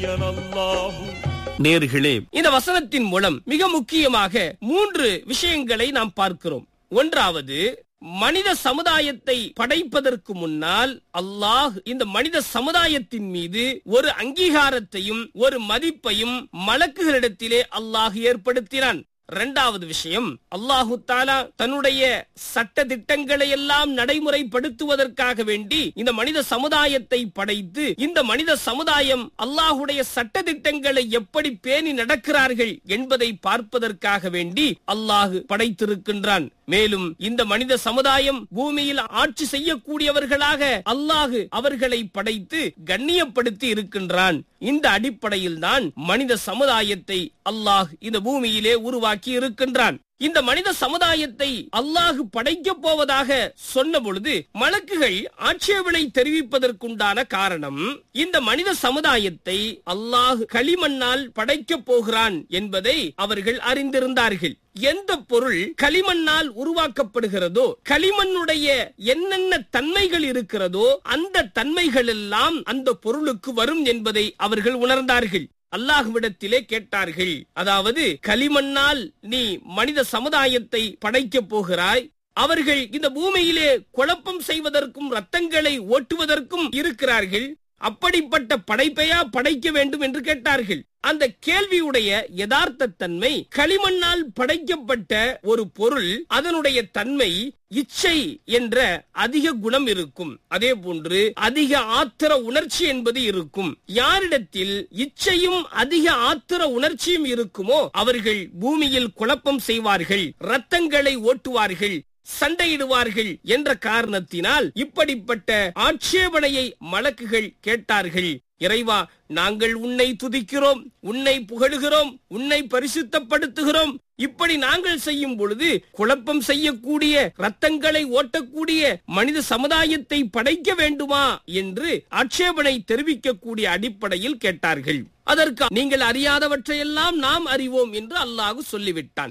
هدينا الله நேர்களே இந்த வசனத்தின் மூலம் மிக முக்கியமாக மூன்று விஷயங்களை நாம் பார்க்கிறோம் ஒன்றாவது மனித சமுதாயத்தை படைப்பதற்கு முன்னால் அல்லாஹ் இந்த மனித சமுதாயத்தின் மீது ஒரு அங்கீகாரத்தையும் ஒரு மதிப்பையும் மலக்குகளிடத்திலே அல்லாஹ் ஏற்படுத்தினான் இரண்டாவது விஷயம் அல்லாஹு தாலா தன்னுடைய சட்ட திட்டங்களை எல்லாம் நடைமுறைப்படுத்துவதற்காக வேண்டி இந்த மனித சமுதாயத்தை படைத்து இந்த மனித சமுதாயம் அல்லாஹுடைய சட்ட திட்டங்களை எப்படி பேணி நடக்கிறார்கள் என்பதை பார்ப்பதற்காக வேண்டி அல்லாஹு படைத்திருக்கின்றான் மேலும் இந்த மனித சமுதாயம் பூமியில் ஆட்சி செய்யக்கூடியவர்களாக அல்லாஹு அவர்களை படைத்து கண்ணியப்படுத்தி இருக்கின்றான் இந்த அடிப்படையில் தான் மனித சமுதாயத்தை அல்லாஹ் இந்த பூமியிலே உருவாக்கி இருக்கின்றான் இந்த மனித சமுதாயத்தை அல்லாஹு படைக்கப் போவதாக சொன்ன பொழுது மலக்குகள் ஆட்சேபனை தெரிவிப்பதற்குண்டான காரணம் இந்த மனித சமுதாயத்தை அல்லாஹ் களிமண்ணால் படைக்கப் போகிறான் என்பதை அவர்கள் அறிந்திருந்தார்கள் எந்த பொருள் களிமண்ணால் உருவாக்கப்படுகிறதோ களிமண்ணுடைய என்னென்ன தன்மைகள் இருக்கிறதோ அந்த தன்மைகள் எல்லாம் அந்த பொருளுக்கு வரும் என்பதை அவர்கள் உணர்ந்தார்கள் அல்லாஹ்விடத்திலே கேட்டார்கள் அதாவது களிமண்ணால் நீ மனித சமுதாயத்தை படைக்கப் போகிறாய் அவர்கள் இந்த பூமியிலே குழப்பம் செய்வதற்கும் ரத்தங்களை ஓட்டுவதற்கும் இருக்கிறார்கள் அப்படிப்பட்ட படைப்பையா படைக்க வேண்டும் என்று கேட்டார்கள் அந்த கேள்வியுடைய யதார்த்த தன்மை களிமண்ணால் படைக்கப்பட்ட ஒரு பொருள் அதனுடைய தன்மை இச்சை என்ற அதிக குணம் இருக்கும் அதே போன்று அதிக ஆத்திர உணர்ச்சி என்பது இருக்கும் யாரிடத்தில் இச்சையும் அதிக ஆத்திர உணர்ச்சியும் இருக்குமோ அவர்கள் பூமியில் குழப்பம் செய்வார்கள் ரத்தங்களை ஓட்டுவார்கள் சண்டையிடுவார்கள் என்ற காரணத்தினால் இப்படிப்பட்ட ஆட்சேபனையை மலக்குகள் கேட்டார்கள் இறைவா நாங்கள் உன்னை துதிக்கிறோம் உன்னை புகழுகிறோம் உன்னை பரிசுத்தப்படுத்துகிறோம் இப்படி நாங்கள் செய்யும் பொழுது குழப்பம் செய்யக்கூடிய ரத்தங்களை ஓட்டக்கூடிய மனித சமுதாயத்தை படைக்க வேண்டுமா என்று ஆட்சேபனை தெரிவிக்கக்கூடிய அடிப்படையில் கேட்டார்கள் அதற்கு நீங்கள் அறியாதவற்றையெல்லாம் நாம் அறிவோம் என்று அல்லாஹ் சொல்லிவிட்டான்